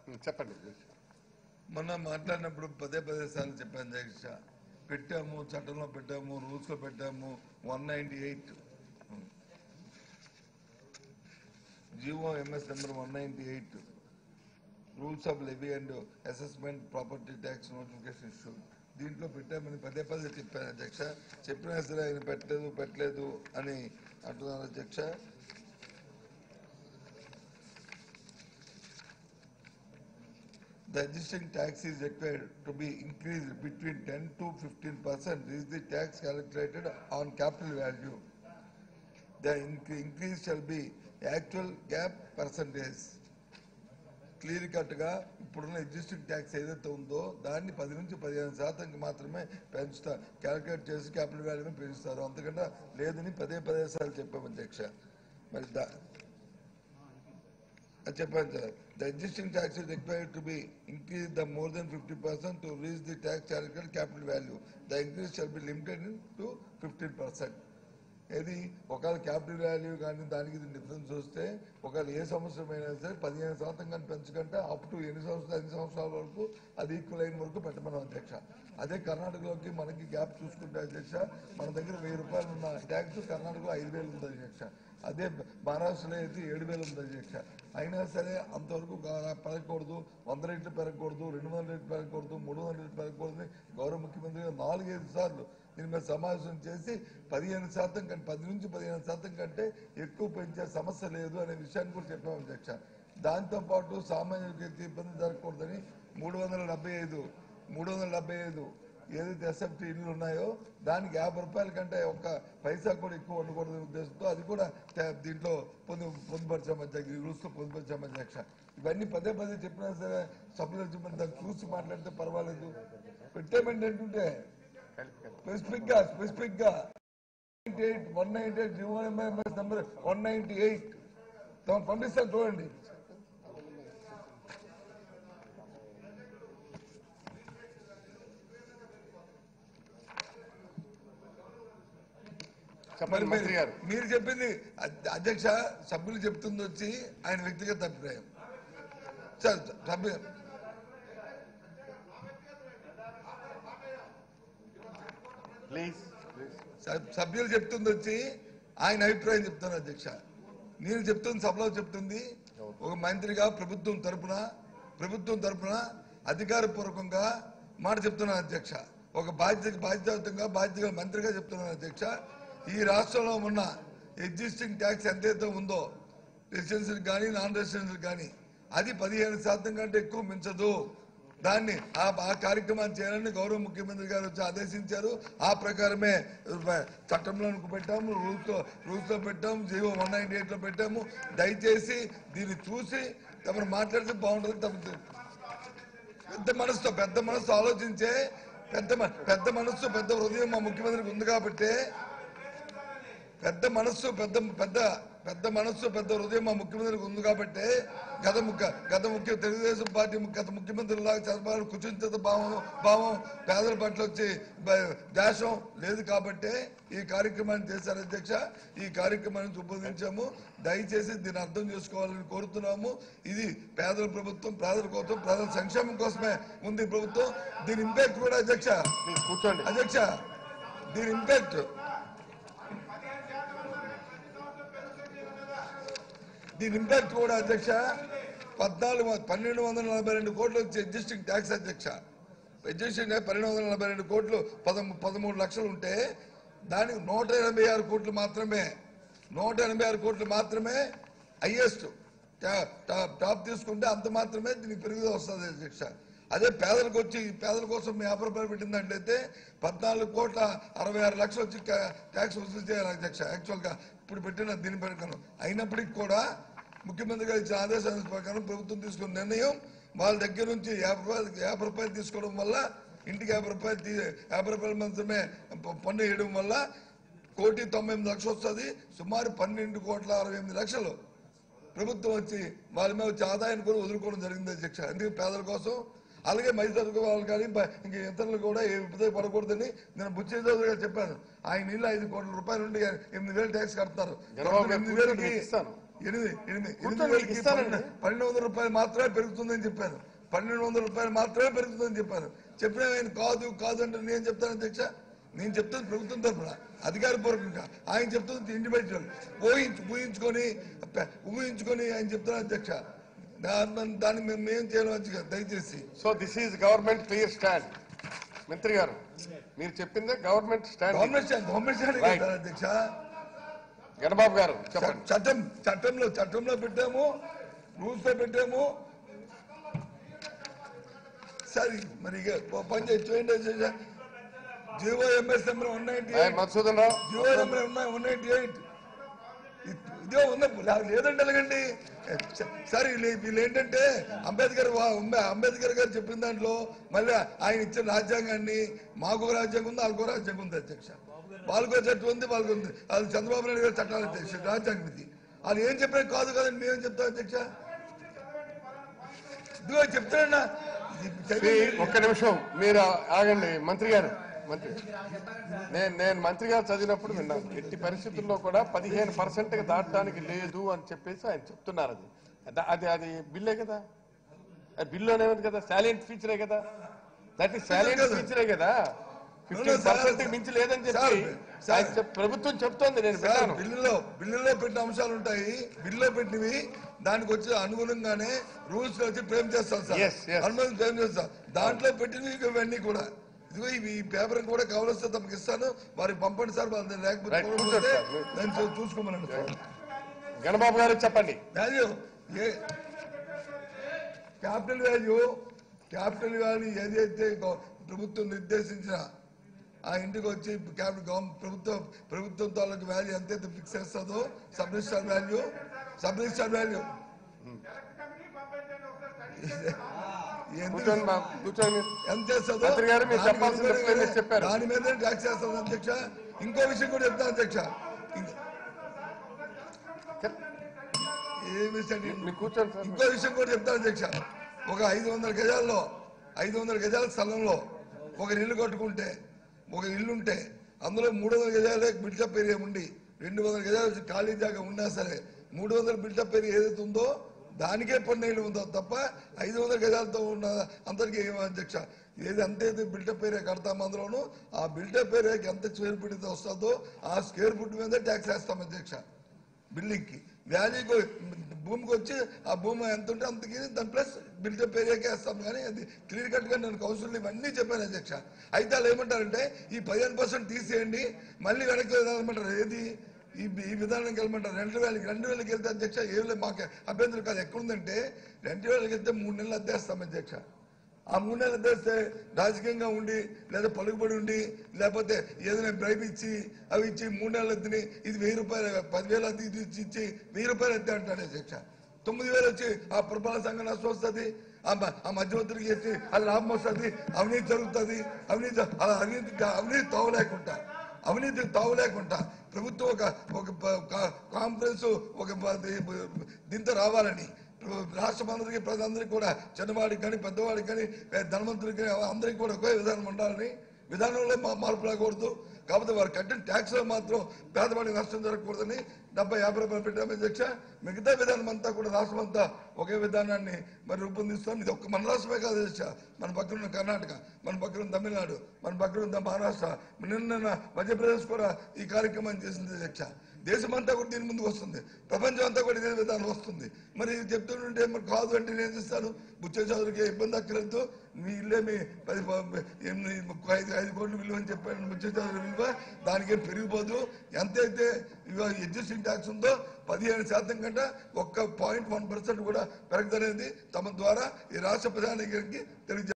ఉమ్, చెప్పండి మొన్న మాట్లాడినప్పుడు పదే పదే సార్లు చెప్పాను అధ్యక్ష పెట్టాము చట్టంలో పెట్టాము రూల్స్ లో పెట్టాము one ninety eight GO MS number one ninety eight rules of levy and assessment property tax notification issue దీంట్లో పెట్టామని పదే పదే చెప్పాను అధ్యక్ష చెప్పినా సరే ఆయన పెట్టలేదు పెట్టలేదు అని అంటున్నారు అధ్యక్ష The existing tax is required to be increased between ten to fifteen percent is the tax calculated on capital value. The incre- increase shall be actual gap percentage. Clear cut గా ఇప్పుడున్న ఎగ్జిస్టింగ్ ట్యాక్స్ ఏదైతే ఉందో దాన్ని పది నుంచి పదిహేను శాతంకి మాత్రమే పెంచుతా క్యాలిక్యులేట్ చేసి క్యాపిటల్ వాల్యూని పెంచుతారు అంతకన్నా లేదని పదే పదే సార్లు చెప్పాము అధ్యక్ష మరి దా అది చెప్పాను sir the existing tax is required to be increase the more than fifty percent to reach the tax calculate capital value the increase shall be limited to fifteen percent ఏది ఒకవేళ క్యాపిటల్ వాల్యూ కానీ దానికి difference చూస్తే ఒకవేళ ఏ సంవత్సరం అయినా సరే పదిహేను శాతం కానీ పెంచకంటే అప్ టు ఎన్ని సంవత్సరాలు ఎన్ని సంవత్సరాల వరకు అది ఈక్వల్ అయిన వరకు పెట్టమని అధ్యక్ష అదే కర్ణాటకలోకి మనకి గ్యాప్ చూసుకుంటే అధ్యక్ష మన దగ్గర వెయ్యి రూపాయలు ఉన్న ట్యాక్స్ కర్ణాటకలో ఐదు వేలు ఉంది అధ్యక్ష అదే మహారాష్ట్రలో అయితే ఏడు వేలు ఉంది అధ్యక్ష అయినా సరే అంతవరకు గా- పెరగకూడదు వంద రెట్లు పెరగకూడదు రెండు వందల రెట్లు పెరగకూడదు మూడు వందల రెట్లు పెరగకూడదు అని గౌరవ ముఖ్యమంత్రి గారు నాలుగైదు సార్లు దీని మీద సమావేశం చేసి పదిహేను శాతం కంటే పది నుంచి పదిహేను శాతం కంటే ఎక్కువ పెంచే సమస్య లేదు అనే విషయాన్ని కూడా చెప్పాము అధ్యక్ష దాంతో పాటు సామాన్యులకి ఇబ్బంది జరగకూడదని మూడు వందల డెబ్బై ఐదు మూడు వందల డెబ్బై ఐదు ఏదైతే ఎస్ఎఫ్టీ ఇల్లు ఉన్నాయో దానికి యాభై రూపాయల కంటే ఒక్క పైసా కూడా ఎక్కువ ఉండకూడదు ఉద్దేశంతో అది కూడా తే- దీంట్లో పొందు పొందుపరిచాం అధ్యక్ష ఈ రూల్స్ లో పొందుపరిచాం అధ్యక్ష ఇవన్నీ పదే పదే చెప్పినా సరే సభ్యులు చెప్పిన దాన్ని చూసి మాట్లాడితే పర్వాలేదు పెట్టేమంటే ఏంటంటే స్పెసిఫిక్ గా స్పెసిఫిక్ గా one ninety eight number one ninety eight తమ పంపిస్తాను చూడండి చెప్పండి మంత్రి గారు మీరు చెప్పింది అధ్య- అధ్యక్ష సభ్యులు చెప్తుంది వచ్చి ఆయన వ్యక్తిగత అభిప్రాయం సార్ సభ్యు ప్లీజ్ ప్లీజ్ సబ్- సభ్యులు చెప్తుంది వచ్చి ఆయన అభిప్రాయం చెప్తాను అధ్యక్ష నేను చెప్తుంది సభలో చెప్తుంది ఒక మంత్రిగా ప్రభుత్వం తరపున ప్రభుత్వం తరపున అధికారపూర్వకంగా మాట చెప్తున్నాను అధ్యక్ష ఒక బాధ్యత బాధ్యతంగా బాధ్యత మంత్రిగా చెప్తున్నాను అధ్యక్ష ఈ రాష్ట్రంలో ఉన్న ఎగ్జిస్టింగ్ ట్యాక్స్ ఎంతైతే ఉందో రెసిడెన్షియల్ కానీ నాన్ రెసిడెన్షియల్ కానీ అది పదిహేను శాతం కంటే ఎక్కువ మించదు దాన్ని ఆ ఆ కార్యక్రమాన్ని చేయాలని గౌరవ ముఖ్యమంత్రి గారు వచ్చి ఆదేశించారు ఆ ప్రకారమే ర- చట్టంలో పెట్టాము రూల్స్ లో రూల్స్ లో పెట్టాము జీవో వన్ నైన్టీ ఎయిట్ లో పెట్టాము దయచేసి దీన్ని చూసి తమను మాట్లాడితే బాగుంటుంది తమ పెద్ద మనసుతో పెద్ద మనసు ఆలోచించే పెద్ద మ- పెద్ద మనస్సు పెద్ద హృదయం మా ముఖ్యమంత్రికి ఉంది కాబట్టి పెద్ద మనస్సు పెద్ద పెద్ద పెద్ద మనస్సు పెద్ద హృదయం మా ముఖ్యమంత్రికి ఉంది కాబట్టి గత ముఖ్య గత ముఖ్య తెలుగుదేశం పార్టీ ము- గత ముఖ్యమంత్రి లాగా చంద్రబాబు కుచింత భావం భావం పేదల పట్ల వచ్చి బ- దాశం లేదు కాబట్టి ఈ కార్యక్రమాన్ని చేశారు అధ్యక్ష ఈ కార్యక్రమాన్ని రూపొందించాము దయచేసి దీన్ని అర్థం చేసుకోవాలని కోరుతున్నాము ఇది పేదల ప్రభుత్వం పేదల కోసం పేదల సంక్షేమం కోసమే ఉంది ఈ ప్రభుత్వం దీని ఇంపాక్ట్ కూడా అధ్యక్ష ప్లీజ్ కూర్చోండి అధ్యక్ష దీని ఇంపాక్ట్ దీని ఇంపాక్ట్ కూడా అధ్యక్ష పద్నాలుగు వ- పన్నెండు వందల నలభై రెండు కోట్లు వచ్చి ఎగ్జిస్టింగ్ ట్యాక్స్ అధ్యక్ష ఎగ్జిస్టింగ్ ట్యాక్స్ పన్నెండు వందల నలభై రెండు కోట్లు పదము పదమూడు లక్షలు ఉంటే దానికి నూట ఎనభై ఆరు కోట్లు మాత్రమే నూట ఎనభై ఆరు కోట్లు మాత్రమే హైయెస్ట్ టాప్ తీసుకుంటే అంత మాత్రమే దీనికి పెరుగుదల వస్తుంది అధ్యక్ష అదే పేదలకు వచ్చి పేదల కోసం మీ యాభై రూపాయలు పెట్టిందంటే పద్నాలుగు కోట్ల అరవై ఆరు లక్షలు వచ్చి ట్యాక్స్ వసూలు చేయాలి అధ్యక్ష యాక్చువల్ గా ఇప్పుడు పెట్టిన దీని ప్రకారం అయినప్పటికీ కూడా ముఖ్యమంత్రి గారు ఇచ్చిన ఆదేశాల ప్రకారం ప్రభుత్వం తీసుకున్న నిర్ణయం వాళ్ళ దగ్గర నుంచి యాభై రూపాయలు యాభై రూపాయలు తీసుకోవడం వల్ల ఇంటికి యాభై రూపాయలు తీ యాభై రూపాయల మాత్రమే ప- పన్ను వేయడం వల్ల కోటి తొంభై ఎనిమిది లక్షలు వస్తుంది సుమారు పన్నెండు కోట్ల అరవై ఎనిమిది లక్షలు ప్రభుత్వం వచ్చి వాళ్ళ మీద వచ్చే ఆదాయాన్ని కూడా వదులుకోవడం జరిగింది అధ్యక్ష అందుకే పేదల కోసం అలాగే మైసూరు వాళ్ళు కానీ బ- ఇంక ఇతరులు కూడా ఏ ఇబ్బంది పడకూడదని నేను బుచ్చి చౌదరి గారు చెప్పాను ఆయన ఇల్లు ఐదు కోట్ల రూపాయలు ఉండి ఎనిమిది వేలు ట్యాక్స్ కడతారు చంద్రబాబు గారు ఎనిమిది కూర్చోండి, వేలకి మీకు ఇస్తాను. ఎనిమిది ఎనిమిది కూర్చోండి, ఎనిమిది వేలకి ఇస్తానండి. పన్నెండు పన్నెండు వందల రూపాయలు మాత్రమే పెరుగుతుందని చెప్పాను పన్నెండు వందల రూపాయలు మాత్రమే పెరుగుతుందని చెప్పాను చెప్పిన ఆయన కాదు కాదు అంటే నేను చెప్తాను అధ్యక్ష నేను చెప్తాను ప్రభుత్వం తరఫున అధికారపూర్వకంగా ఆయన చెప్తుంది ఇండివిజువల్ ఊహించు ఊహించుకొని పె- ఊహించుకొని ఆయన చెప్తాను అధ్యక్ష దాన్ని దాన్ని మేము మేము చేయడం అధ్యక్ష దయచేసి so this is government clear stand మంత్రి గారు మీరు చెప్పిందే government stand government stand government stand Right. కదా అధ్యక్ష గణబాబు గారు చెప్పండి చట్టం చట్టంలో చట్టంలో పెట్టాము రూల్స్ లో పెట్టాము సరే మరి ఇక ఓ పని చేసి చేయండి అధ్యక్ష. GO MS number one ninety ఆయన మధుసూదన్ రావు జీవో నెంబర్ ఉన్నాయి వన్ నైన్టీ ఎయిట్ ఇదే ఉంది లే- లేదంటే ఎలాగండి సరే వీళ్ళు వీళ్ళు ఏంటంటే అంబేద్కర్ వా- ఉంబే- అంబేద్కర్ గారు చెప్పిన దాంట్లో మళ్ళీ ఆయన ఇచ్చిన రాజ్యాంగాన్ని మాకు ఒక రాజ్యాంగం ఉంది వాళ్ళకో రాజ్యాంగం ఉంది అధ్యక్ష వాళ్ళకో చట్టం ఉంది వాళ్ళకు ఉంది అది చంద్రబాబు నాయుడు గారు చట్టాలు అధ్యక్ష రాజ్యాంగం ఇది వాళ్ళు ఏం చెప్పినా కాదు కదండి మేమేం చెప్తాం అధ్యక్ష ఇదిగో చెప్తానన్నా ఇది శ్రీ, ఒక్క నిమిషం మీరు ఆగండి మంత్రి గారు మంత్రి నేను నేను మంత్రి గారు చదివినప్పుడు విన్నాను ఎట్టి పరిస్థితుల్లో కూడా పదిహేను పర్సెంట్ దాటడానికి లేదు అని చెప్పేసి ఆయన చెప్తున్నారు అది అద- అది అది బిల్లే కదా అది బిల్లునే ఉంది కదా సాలియంట్ ఫీచరే కదా దట్ ఈస్ సాలియంట్ కదా. ఫీచరే కదా ఫిఫ్టీన్ సార్, పర్సెంట్ మించి లేదని చెప్పి సార్, సార్. ఆయన చెప్- ప్రభుత్వం చెప్తోంది నేను సార్ విన్నాను బిల్లులో బిల్లులో పెట్టిన అంశాలు ఉంటాయి బిల్లులో పెట్టినవి దానికి వచ్చి అనుగుణంగానే రూల్స్ వచ్చి ఫ్రేమ్ చేస్తాం సార్ Yes, yes. అనుమతి ఫ్రేమ్ చేస్తాం దాంట్లో పెట్టినవి ఇక ఇవన్నీ కూడా ఇదిగో ఇవి ఈ పేపర్ కూడా కావలిస్తే తమకు ఇస్తాను వారికి పంపండి సార్ వాళ్ళది లేకపోతే Right, చూడకపోతే కూర్చోండి సార్. దాన్ని చూ- చూసుకోమనండి సార్ గణబాబు గారు చెప్పండి వాల్యూ ఏ క్యాపిటల్ వాల్యూ క్యాపిటల్ వాల్యూ ఏదైతే గవ- ప్రభుత్వం నిర్దేశించిన ఆ ఇంటికి వచ్చి క్యాపిటల్ గవర్నమెంట్ ప్రభుత్వం ప్రభుత్వం తాలూకు వాల్యూ ఎంతైతే ఫిక్స్ చేస్తుందో sub register value sub register value కూర్చోండి మా కూర్చోండి ఎంత చేస్తుందో మంత్రి గారు మీరు దానికి చెప్పాల్సింది అనుగుణంగానే ఎప్పుడైనా చెప్పారు. దాని మీద ట్యాక్స్ చేస్తుంది అధ్యక్ష ఇంకో విషయం కూడా చెప్తాను అధ్యక్ష ఇంక- ఏ విషయం మీరు కూర్చోండి సార్ ఇంకో విషయం కూడా చెప్తాను అధ్యక్ష ఒక ఐదు వందల గజాల్లో ఐదు వందల గజాల స్థలంలో ఒక ఇల్లు కట్టుకుంటే ఒక ఇల్లు ఉంటే అందులో మూడు వందల గజాలే బిల్డప్ ఏరియా ఉండి రెండు వందల గజాలు ఖాళీ జాగా ఉన్నా సరే మూడు వందల బిల్డప్ ఏరియా ఏదైతే ఉందో దానికే పన్నెండు ఉందో తప్ప ఐదు వందల గజాలతో ఉన్న అందరికీ ఏమో అధ్యక్ష ఏది అంతేది బిల్డప్ ఏరియా కడతాం అందులోను ఆ బిల్డప్ ఏరియాకి ఎంత స్క్వేర్ ఫీట్ అయితే వస్తుందో ఆ స్క్వేర్ ఫీట్ మీద ట్యాక్స్ వేస్తాం అధ్యక్ష బిల్డింగ్ కి వ్యాలీకి భూమికి వచ్చి ఆ భూమి ఎంత ఉంటే అంతకి దాని ప్లస్ బిల్డప్ ఏరియాకి వేస్తాం కానీ అది క్లియర్ కట్ గా నేను కౌన్సిల్ ఇవన్నీ చెప్పాను అధ్యక్ష అయితే వాళ్ళు ఏమంటారంటే ఈ పదిహేను పర్సెంట్ తీసేయండి మళ్ళీ వెనక్కి వెళ్ళమంటారు ఏది ఈ ఈ విధానానికి వెళ్ళమంటారు రెండు వేలకి రెండు వేలకి వెళ్తే అధ్యక్ష ఏం లేదు మాకు అభ్యంతరం కాదు ఎక్కడుందంటే రెండు వేలకి వెళ్తే మూడు నెలలు అద్దెస్తాం అధ్యక్ష ఆ మూడు నెలలు తెస్తే రాజకీయంగా ఉండి లేదా పలుకుబడి ఉండి లేకపోతే ఏదైనా బ్రైబ్ ఇచ్చి అవి ఇచ్చి మూడు నెలలు ఎత్తిని ఇది వెయ్యి రూపాయలు పదివేలు అద్దె ఇది ఇచ్చి ఇచ్చి వెయ్యి రూపాయలు ఎత్తే అంటాడు అధ్యక్ష తొమ్మిది వేలు వచ్చి ఆ పురపాలక సంఘం నష్టం వస్తుంది ఆ మ- ఆ మధ్యవర్తులకి ఇచ్చి అది లాభం వస్తుంది అవినీతి జరుగుతుంది అవినీతి అలా అవినీతి అవినీతి తావులేకుండా అవినీతి తావులేకుండా ప్రభుత్వం ఒక ఒక ప- కా- కాన్ఫరెన్స్ ఒక ప- దీంతో రావాలని రాష్ట్రం అందరికీ ప్రజలందరికీ కూడా చిన్నవాడికి కానీ పెద్దవాడికి కానీ ధనవంతులకి కానీ అందరికీ కూడా ఒకే విధానం ఉండాలని విధానంలో మా మార్పు రాకూడదు కాకపోతే వారు కట్టిన ట్యాక్స్ లో మాత్రం పేదవాడికి నష్టం జరగకూడదని డెబ్బై యాభై రూపాయలు పెట్టాము అధ్యక్ష మిగతా విధానం అంతా కూడా రాష్ట్రం అంతా ఒకే విధానాన్ని మరి రూపొందిస్తాం ఇది ఒక్క మన రాష్ట్రమే కాదు అధ్యక్ష మన పక్కన ఉన్న కర్ణాటక మన పక్కన ఉన్న తమిళనాడు మన పక్కన ఉన్న మహారాష్ట్ర నిన్న మధ్యప్రదేశ్ కూడా ఈ కార్యక్రమం చేసింది అధ్యక్ష దేశమంతా కూడా దీని ముందుకు వస్తుంది ప్రపంచం అంతా కూడా ఇదే విధానం వస్తుంది మరి ఇది చెప్తుంటే మరి కాదు అంటే నేను చేస్తాను బుచ్చ చదువుకి ఇబ్బంది అక్కర్లేదు మీ ఇల్లే మీ పది ప- ఎనిమిది ఐదు ఐదు కోట్లు విలువ అని చెప్పాను బుచ్చ చదువు విలువ దానికేం పెరిగిపోదు ఎంతైతే ఇవాళ ఎగ్జిస్టింగ్ ట్యాక్స్ ఉందో పదిహేను శాతం కంటే ఒక్క పాయింట్ వన్ పర్సెంట్ కూడా పెరగదనేది తమ ద్వారా ఈ రాష్ట్ర ప్రధాని గారికి తెలియజే